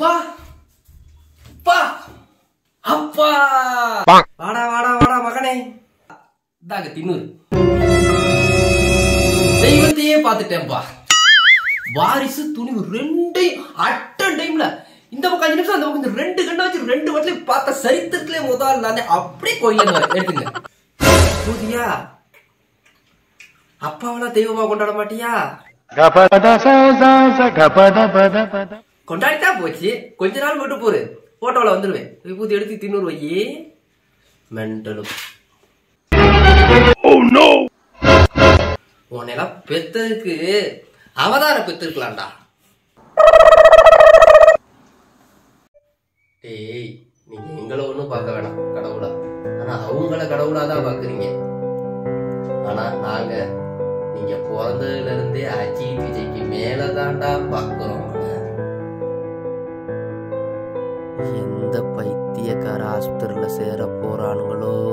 அப்பா அப்பா அப்பா வாடா வாடா வாடா மகனே இந்தாங்க தின்னூர் தெய்வத்தையே பார்த்துட்டேன்பா வாரிசு துணிவு ரெண்டையும் அட்ட டைம்ல இந்த பக்கம் அஞ்சு நிமிஷம் அந்த பக்கம் இந்த ரெண்டு கண்ணை வச்சு ரெண்டு வட்டிலையும் பார்த்த சரித்திரத்திலே முதல் நானே அப்படியே கோயில் எடுத்துங்க பூதியா அப்பாவெல்லாம் தெய்வமா கொண்டாட மாட்டியா கொண்டாடிட்டா போச்சு கொஞ்ச நாள் மட்டும் போரு போட்டோல வந்துருவேன் விபூதி எடுத்து தின்னூறு வையி மென்டலும் உன்னையெல்லாம் பெத்ததுக்கு அவதார பெத்திருக்கலாம்டா டேய் நீங்க எங்களை ஒண்ணும் பார்க்க வேணாம் கடவுளா ஆனா அவங்கள கடவுளா தான் பாக்குறீங்க ஆனா நாங்க நீங்க பிறந்ததுல இருந்தே அஜித் விஜய்க்கு மேலதான்டா பாக்குறோம் எந்த பைத்தியக்கார ஆஸ்பத்திரியில சேர போறானுங்களோ